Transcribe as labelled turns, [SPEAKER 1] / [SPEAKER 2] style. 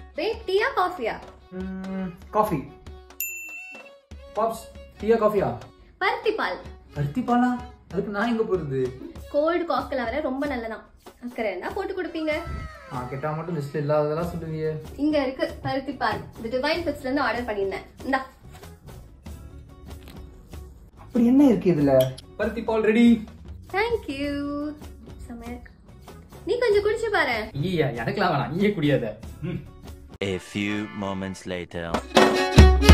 [SPEAKER 1] Wait டீயா காஃபியா
[SPEAKER 2] coffee பாப்ஸ் டீயா காஃபியா
[SPEAKER 1] பருத்தி பால்
[SPEAKER 2] பருத்தி பாலா அதுக்கு நான் எங்க போறது
[SPEAKER 1] கோல்டு காஃபில வர ரொம்ப நல்லதான் அக்கறை இருந்தா போட்டு கொடுப்பீங்க
[SPEAKER 2] ஆ கேட்டா மட்டும் லிஸ்ட்ல இல்லாததெல்லாம் சொல்லுவியே
[SPEAKER 1] இங்க இருக்கு பருத்தி பால் இந்த டிவைன் ஃபிட்ஸ்ல இருந்து ஆர்டர் பண்ணியிருந்தேன் இந்தா
[SPEAKER 2] அப்படி என்ன இருக்கு இதுல பருத்தி பால் ரெடி
[SPEAKER 1] தேங்க்யூ செம்மையா இருக்கு நீ கொஞ்சம் குடிச்சு பாரு
[SPEAKER 2] ஐயா எனக்குலாம் வேணாம் நீயே குடியாத
[SPEAKER 3] A few moments later.